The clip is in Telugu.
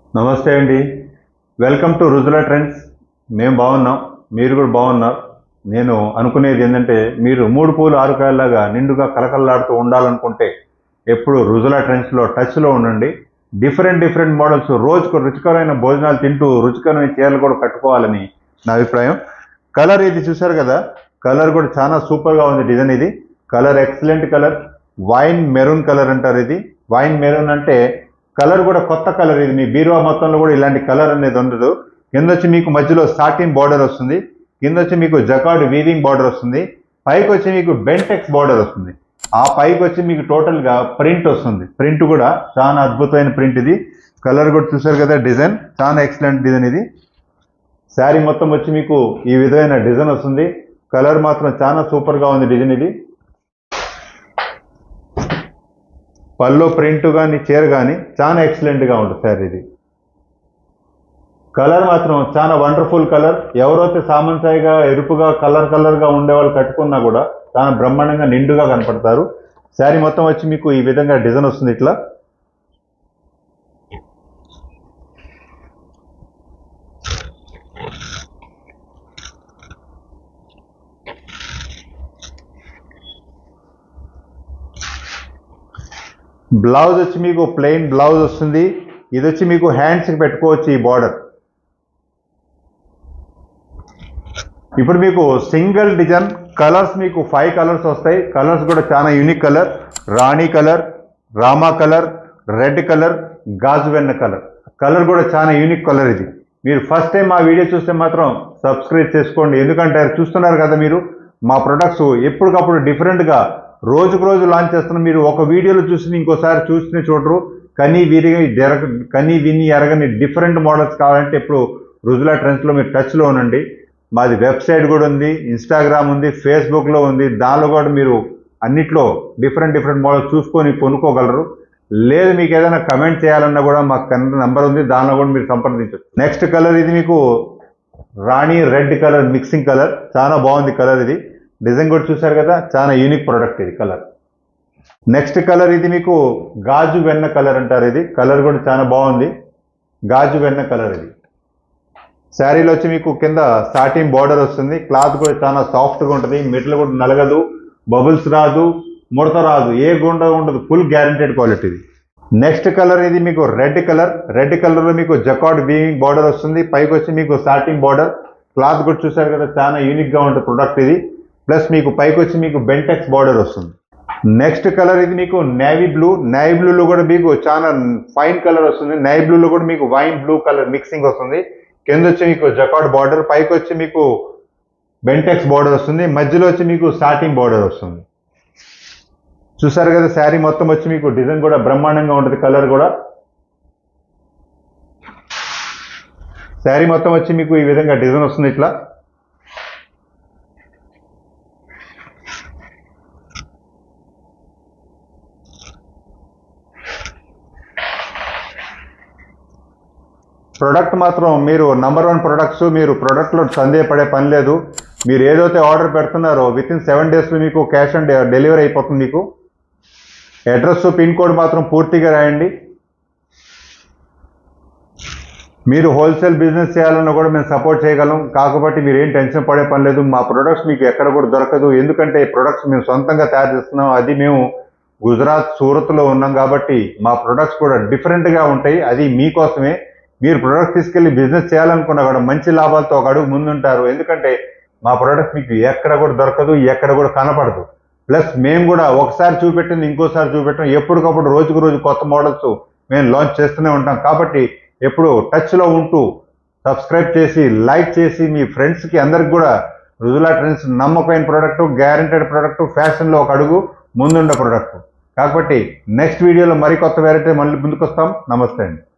నమస్తే అండి వెల్కమ్ టు రుజులా ట్రెండ్స్ మేము బాగున్నాం మీరు కూడా బాగున్నారు నేను అనుకునేది ఏంటంటే మీరు మూడు పూలు ఆరు కాయలాగా నిండుగా కలకలలాడుతూ ఉండాలనుకుంటే ఎప్పుడు రుజులా ట్రెండ్స్లో టచ్లో ఉండండి డిఫరెంట్ డిఫరెంట్ మోడల్స్ రోజుకు రుచికరమైన భోజనాలు తింటూ రుచికరమైన చీరలు కూడా కట్టుకోవాలని నా అభిప్రాయం కలర్ ఇది చూశారు కదా కలర్ కూడా చాలా సూపర్గా ఉంది డిజైన్ ఇది colour excellent colour wine maroon colour అంటారు ఇది వైన్ మెరూన్ అంటే కలర్ కూడా కొత్త కలర్ ఇది మీ బీరువా మొత్తంలో కూడా ఇలాంటి కలర్ అనేది ఉండదు కింద వచ్చి మీకు మధ్యలో సాటిన్ బార్డర్ వస్తుంది కింద వచ్చి మీకు జకార్డ్ వీవింగ్ బార్డర్ వస్తుంది పైకి వచ్చి మీకు బెంటెక్స్ బార్డర్ వస్తుంది ఆ పైకి వచ్చి మీకు టోటల్గా ప్రింట్ వస్తుంది ప్రింట్ కూడా చాలా అద్భుతమైన ప్రింట్ ఇది కలర్ కూడా చూసారు కదా డిజైన్ చాలా ఎక్సలెంట్ డిజైన్ ఇది శారీ మొత్తం వచ్చి మీకు ఈ విధమైన డిజైన్ వస్తుంది కలర్ మాత్రం చాలా సూపర్గా ఉంది డిజైన్ ఇది పళ్ళు ప్రింట్ కానీ చీర కానీ చాలా ఎక్సలెంట్గా ఉంటుంది సార్ ఇది కలర్ మాత్రం చాలా వండర్ఫుల్ కలర్ ఎవరైతే సామంతాయిగా ఎరుపుగా కలర్ కలర్గా ఉండే వాళ్ళు కట్టుకున్నా కూడా చాలా బ్రహ్మాండంగా నిండుగా కనపడతారు శారీ మొత్తం వచ్చి మీకు ఈ విధంగా డిజైన్ వస్తుంది ఇట్లా బ్లౌజ్ వచ్చి మీకు ప్లెయిన్ బ్లౌజ్ వస్తుంది ఇది వచ్చి మీకు హ్యాండ్స్కి పెట్టుకోవచ్చు ఈ బార్డర్ ఇప్పుడు మీకు సింగిల్ డిజైన్ కలర్స్ మీకు ఫైవ్ కలర్స్ వస్తాయి కలర్స్ కూడా చాలా యూనిక్ కలర్ రాణి కలర్ రామా కలర్ రెడ్ కలర్ గాజు వెన్న కలర్ కలర్ కూడా చాలా యూనిక్ కలర్ ఇది మీరు ఫస్ట్ టైం మా వీడియో చూస్తే మాత్రం సబ్స్క్రైబ్ చేసుకోండి ఎందుకంటే చూస్తున్నారు కదా మీరు మా ప్రొడక్ట్స్ ఎప్పటికప్పుడు డిఫరెంట్గా రోజుకు రోజు లాంచ్ చేస్తున్నాం మీరు ఒక వీడియోలో చూసి ఇంకోసారి చూసిన చూడరు కనీ విరిగి జరగ కనీ విని ఎరగని డిఫరెంట్ మోడల్స్ కావాలంటే ఇప్పుడు రుజులా ట్రెండ్స్లో మీరు టచ్లో ఉండండి మాది వెబ్సైట్ కూడా ఉంది ఇన్స్టాగ్రామ్ ఉంది ఫేస్బుక్లో ఉంది దానిలో కూడా మీరు అన్నిట్లో డిఫరెంట్ డిఫరెంట్ మోడల్స్ చూసుకొని కొనుక్కోగలరు లేదు మీకు ఏదైనా కమెంట్ చేయాలన్నా కూడా మాకు కన్న నెంబర్ ఉంది దానిలో కూడా మీరు సంప్రదించవచ్చు నెక్స్ట్ కలర్ ఇది మీకు రాణి రెడ్ కలర్ మిక్సింగ్ కలర్ చాలా బాగుంది కలర్ ఇది డిజైన్ కూడా చూశారు కదా చాలా యూనిక్ ప్రోడక్ట్ ఇది కలర్ నెక్స్ట్ కలర్ ఇది మీకు గాజు వెన్న కలర్ అంటారు ఇది కలర్ కూడా చాలా బాగుంది గాజు వెన్న కలర్ ఇది శారీలో వచ్చి మీకు కింద సాటిన్ బార్డర్ వస్తుంది క్లాత్ కూడా చాలా సాఫ్ట్గా ఉంటుంది మెట్లు కూడా నలగదు బబుల్స్ రాదు ముడత రాదు ఏ గుండ ఉండదు ఫుల్ గ్యారంటెడ్ క్వాలిటీ ఇది నెక్స్ట్ కలర్ ఇది మీకు రెడ్ కలర్ రెడ్ కలర్లో మీకు జకార్డ్ వీవింగ్ బార్డర్ వస్తుంది పైకి వచ్చి మీకు సాటిన్ బార్డర్ క్లాత్ కూడా చూసారు కదా చాలా యూనిక్గా ఉంటుంది ప్రొడక్ట్ ఇది ప్లస్ మీకు పైకి వచ్చి మీకు బెంటెక్స్ బార్డర్ వస్తుంది నెక్స్ట్ కలర్ ఇది మీకు నేవీ బ్లూ నేవీ బ్లూలో కూడా మీకు చాలా ఫైన్ కలర్ వస్తుంది నేవీ బ్లూలో కూడా మీకు వైన్ బ్లూ కలర్ మిక్సింగ్ వస్తుంది కింద వచ్చి మీకు జకార్డ్ బార్డర్ పైకి వచ్చి మీకు బెంటెక్స్ బార్డర్ వస్తుంది మధ్యలో వచ్చి మీకు సాటిన్ బార్డర్ వస్తుంది చూసారు కదా శారీ మొత్తం వచ్చి మీకు డిజైన్ కూడా బ్రహ్మాండంగా ఉంటుంది కలర్ కూడా శారీ మొత్తం వచ్చి మీకు ఈ విధంగా డిజైన్ వస్తుంది ఇట్లా ప్రొడక్ట్ మాత్రం మీరు నంబర్ వన్ ప్రొడక్ట్స్ మీరు ప్రొడక్ట్లో సందేహపడే పని లేదు మీరు ఏదైతే ఆర్డర్ పెడుతున్నారో విత్ ఇన్ సెవెన్ డేస్లో మీకు క్యాష్ ఆన్ డెలివరీ అయిపోతుంది మీకు అడ్రస్ పిన్ కోడ్ మాత్రం పూర్తిగా రాయండి మీరు హోల్సేల్ బిజినెస్ చేయాలన్నా కూడా మేము సపోర్ట్ చేయగలం కాకపోతే మీరు ఏం టెన్షన్ పడే పని లేదు మా ప్రొడక్ట్స్ మీకు ఎక్కడ కూడా దొరకదు ఎందుకంటే ప్రొడక్ట్స్ మేము సొంతంగా తయారు చేస్తున్నాం అది మేము గుజరాత్ సూరత్లో ఉన్నాం కాబట్టి మా ప్రొడక్ట్స్ కూడా డిఫరెంట్గా ఉంటాయి అది మీకోసమే మీరు ప్రొడక్ట్ తీసుకెళ్లి బిజినెస్ చేయాలనుకున్నా కూడా మంచి లాభాలతో ఒక అడుగు ముందుంటారు ఎందుకంటే మా ప్రొడక్ట్ మీకు ఎక్కడ కూడా దొరకదు ఎక్కడ కూడా కనపడదు ప్లస్ మేము కూడా ఒకసారి చూపెట్టింది ఇంకోసారి చూపెట్టడం ఎప్పటికప్పుడు రోజుకు రోజు కొత్త మోడల్స్ మేము లాంచ్ చేస్తూనే ఉంటాం కాబట్టి ఎప్పుడు టచ్లో ఉంటూ సబ్స్క్రైబ్ చేసి లైక్ చేసి మీ ఫ్రెండ్స్కి అందరికి కూడా రుజులా ట్రెండ్స్ నమ్మకమైన ప్రోడక్ట్ గ్యారంటెడ్ ప్రోడక్ట్ ఫ్యాషన్లో ఒక అడుగు ముందుండే ప్రోడక్ట్ కాబట్టి నెక్స్ట్ వీడియోలో మరి కొత్త వెరైటీ మళ్ళీ ముందుకు వస్తాం నమస్తే అండి